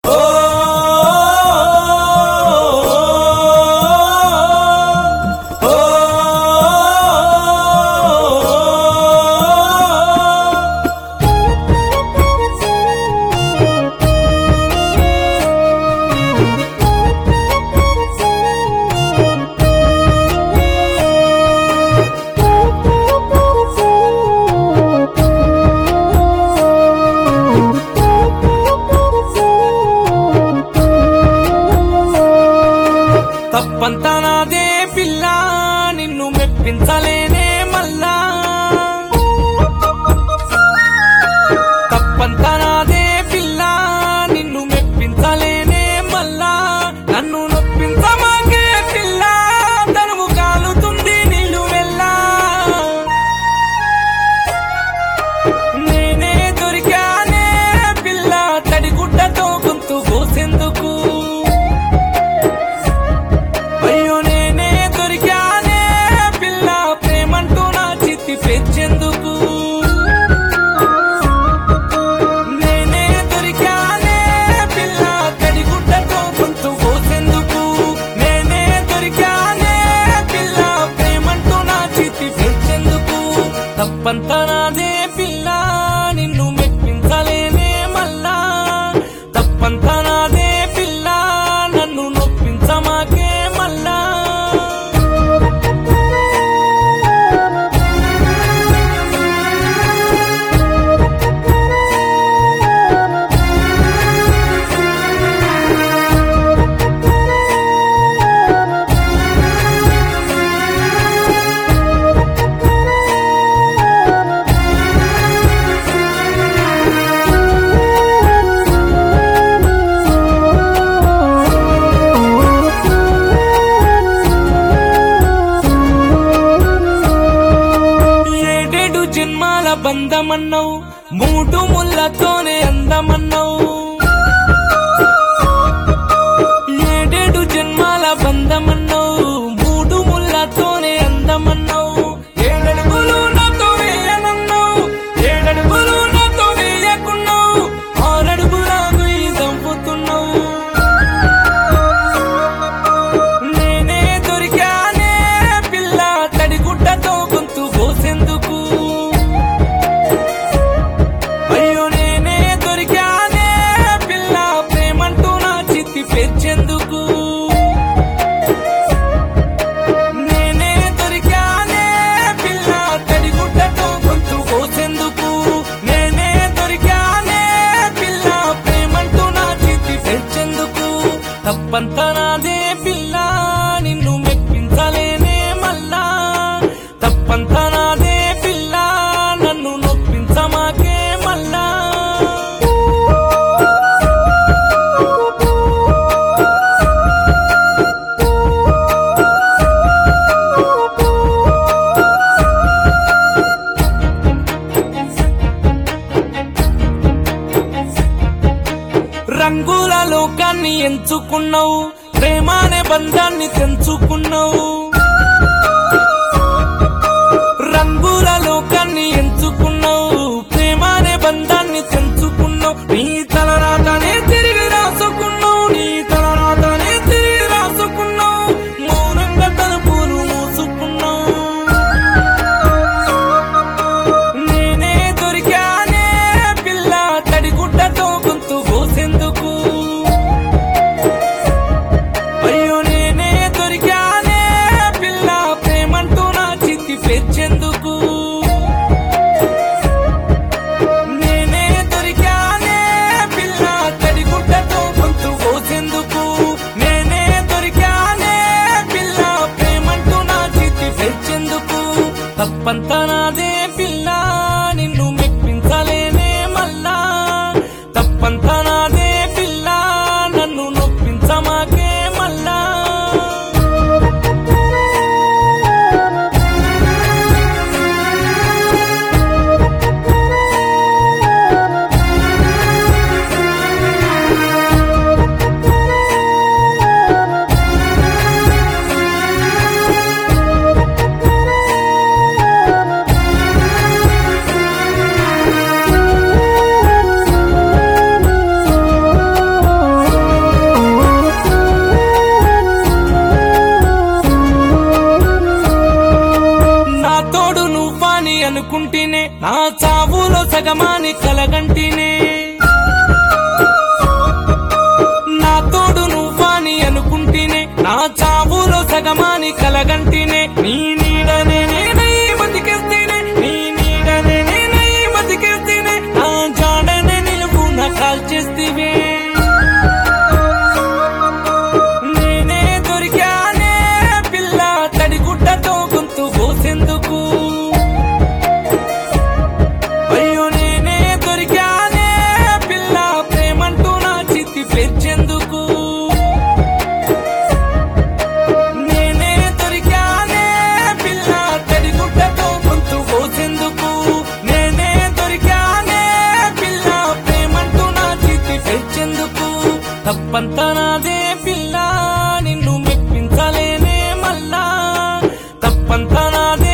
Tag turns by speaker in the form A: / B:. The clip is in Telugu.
A: తప్పంతా నాదే పిల్ల నిన్ను మెప్పించలేనే మళ్ళా తప్పంతా నాదే పిల్ల నిన్ను మెప్పించలేనే మళ్ళా నన్ను నొప్పించమాకే పిల్ల తనువు కాలుతుంది నీళ్ళు వెళ్ళా నేనే దొరికానే పిల్ల తడిగుడ్డతో గొంతు కోసేందుకు అయ్యో నేనే దొరికానే పిల్ల ప్రేమంటూ నా చిత్తి పెంచేందుకు నేనే దొరికానే పిల్ల తడిగుడ్డతో గొంతు కోసేందుకు నేనే దొరికానే పిల్ల ప్రేమంటూ నా చిత్తి పెంచేందుకు తప్పంతా నాదే పిల్ల నిన్ను మెప్పించలేనే మళ్ళా తప్పంతా నాదే పిల్ల నన్ను నొప్పించమాకే మళ్ళా ఏడేడు జన్మాల బంధమన్నావు మూడు ముళ్ళతోనే అందమన్నావు ఏడేడు జన్మాల బంధమన్నావు మూడు ముళ్ళతోనే అందమన్నావు ఏడడుగులు నాతో వేయనన్నావు ఏడడుగులు నాతో వేయకున్నావు ఆరడుగులాగు ఈ దంపుతున్నావు నేనే దొరికానే పిల్ల తడిగుడ్డతో గొంతు కోసేందుకు అయ్యో నేనే దొరికానే పిల్ల ప్రేమంటూ నా చిత్తి పెంచేందుకు నేనే దొరికానే పిల్ల తడిగుడ్డతో గొంతు కోసేందుకు నేనే దొరికానే పిల్ల ప్రేమంటూ నా చిత్తి పెంచేందుకు తప్పంతా నాదే పిల్ల నిన్ను మెప్పించలేనే మళ్ళా తప్పంతా నాదే పిల్ల నన్ను నొప్పించమాకే మళ్ళా రంగుల లోకాన్ని ఎంచుకున్నావు ప్రేమానే బంధాన్ని తెంచుకున్నావు రంగుల లోకాన్ని ఎంచుకున్నావు ప్రేమానే బంధాన్ని తెంచుకున్నావు నీ తలరాతనే తిరిగి రాసుకున్నావు నీ తలరాతనే తిరిగి రాసుకున్నావు మౌనంగా తలుపులు మూసుకున్నావు నేనే దొరికానే పిల్ల తడిగుడ్డతో గొంతు కోసేందుకు అయ్యో నేనే దొరికానే పిల్ల ప్రేమంటూ నా చిత్తి పెంచేందుకు సగమాని కలగంటినే నా తోడు నువ్వాని అనుకుంటేనే నా చావులో సగమాని కలగంటినే నీ నీడనే నేనై బతికేస్తేనే నీ నీడనే నేనై బతికేస్తేనే నా జాడనే నిలువు నా కాల్చేస్తేవే నేనే దొరికానే పిల్ల తడిగుడ్డతో గొంతు కోసేందుకు అయ్యో నేనే దొరికానే పిల్ల ప్రేమంటూ నా చిత్తి పెంచేందుకు నేనే దొరికానే పిల్ల తడిగుడ్డతో గొంతు కోసేందుకు నేనే దొరికానే పిల్ల ప్రేమంటూ నా చిత్తి పెంచేందుకు తప్పంతా నాదే పిల్ల నిన్ను మెప్పించలేనే మళ్ళా తప్పంతా నాదే